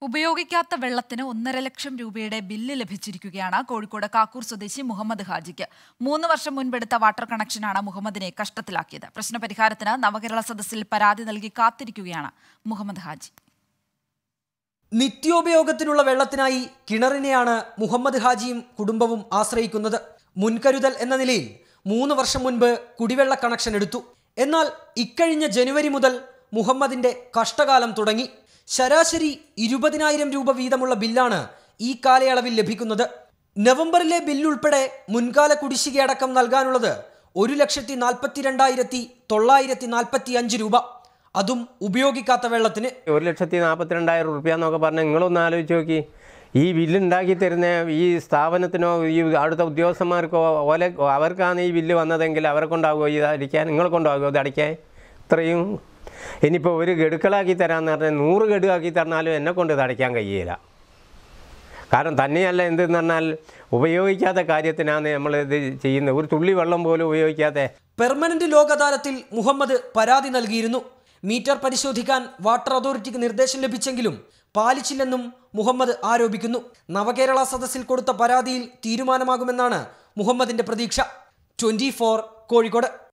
ഉപയോഗിക്കാത്ത വെള്ളത്തിന് ഒന്നര ലക്ഷം രൂപയുടെ ബില്ല് ലഭിച്ചിരിക്കുകയാണ് കോഴിക്കോട് കാക്കൂർ സ്വദേശി മുഹമ്മദ് ഹാജിക്ക് മൂന്ന് വർഷം മുൻപെടുത്ത വാട്ടർ കണക്ഷനാണ് മുഹമ്മദിനെ കഷ്ടത്തിലാക്കിയത് പ്രശ്നപരിഹാരത്തിന് നവകേരള സദസ്സിൽ പരാതി നൽകി കാത്തിരിക്കുകയാണ് മുഹമ്മദ് ഹാജി നിത്യോപയോഗത്തിനുള്ള വെള്ളത്തിനായി കിണറിനെയാണ് മുഹമ്മദ് ഹാജിയും കുടുംബവും ആശ്രയിക്കുന്നത് മുൻകരുതൽ എന്ന നിലയിൽ മൂന്ന് വർഷം മുൻപ് കുടിവെള്ള കണക്ഷൻ എടുത്തു എന്നാൽ ഇക്കഴിഞ്ഞ ജനുവരി മുതൽ മുഹമ്മദിന്റെ കഷ്ടകാലം തുടങ്ങി ശരാശരി ഇരുപതിനായിരം രൂപ വീതമുള്ള ബില്ലാണ് ഈ കാലയളവിൽ ലഭിക്കുന്നത് നവംബറിലെ ബില്ലുൾപ്പെടെ മുൻകാല കുടിശ്ശികയടക്കം നൽകാനുള്ളത് ഒരു ലക്ഷത്തി നാൽപ്പത്തിരണ്ടായിരത്തി തൊള്ളായിരത്തി നാൽപ്പത്തി അഞ്ച് രൂപ അതും ഉപയോഗിക്കാത്ത വെള്ളത്തിന് ഒരു ലക്ഷത്തി നാൽപ്പത്തിരണ്ടായിരം റുപ്യ എന്നൊക്കെ പറഞ്ഞാൽ നിങ്ങളൊന്ന് ആലോചിച്ച് നോക്കി ഈ ബില്ല് ഉണ്ടാക്കി തരുന്ന ഈ സ്ഥാപനത്തിനോ ഈ അടുത്ത ഉദ്യോഗസ്ഥന്മാർക്കോ ഓലെ അവർക്കാണ് ഈ ബില്ല് വന്നതെങ്കിൽ അവരെ കൊണ്ടാകുമോ ഇത് അടിക്കാൻ നിങ്ങളെ കൊണ്ടാകുമോ ഇത് അടിക്കാൻ ഇത്രയും ഇനിയിപ്പോൾ ഒരു ഗഡുക്കളാക്കി തരാമെന്ന് പറഞ്ഞാൽ നൂറ് ഗഡുവാക്കി തന്നാലും എന്നെ കൊണ്ട് ഇത് അടയ്ക്കാൻ കഴിയില്ല കാരണം തന്നെയല്ല എന്തെന്ന് പറഞ്ഞാൽ ഉപയോഗിക്കാത്ത കാര്യത്തിനാണ് നമ്മളിത് ചെയ്യുന്നത് ഒരു തുള്ളി വെള്ളം പോലും ഉപയോഗിക്കാത്ത പെർമനന്റ് ലോക് അദാലത്തിൽ മുഹമ്മദ് പരാതി നൽകിയിരുന്നു മീറ്റർ പരിശോധിക്കാൻ വാട്ടർ അതോറിറ്റിക്ക് നിർദ്ദേശം ലഭിച്ചെങ്കിലും പാലിച്ചില്ലെന്നും മുഹമ്മദ് ആരോപിക്കുന്നു നവകേരള സദസ്സിൽ കൊടുത്ത പരാതിയിൽ തീരുമാനമാകുമെന്നാണ് മുഹമ്മദിന്റെ പ്രതീക്ഷ ട്വന്റി കോഴിക്കോട്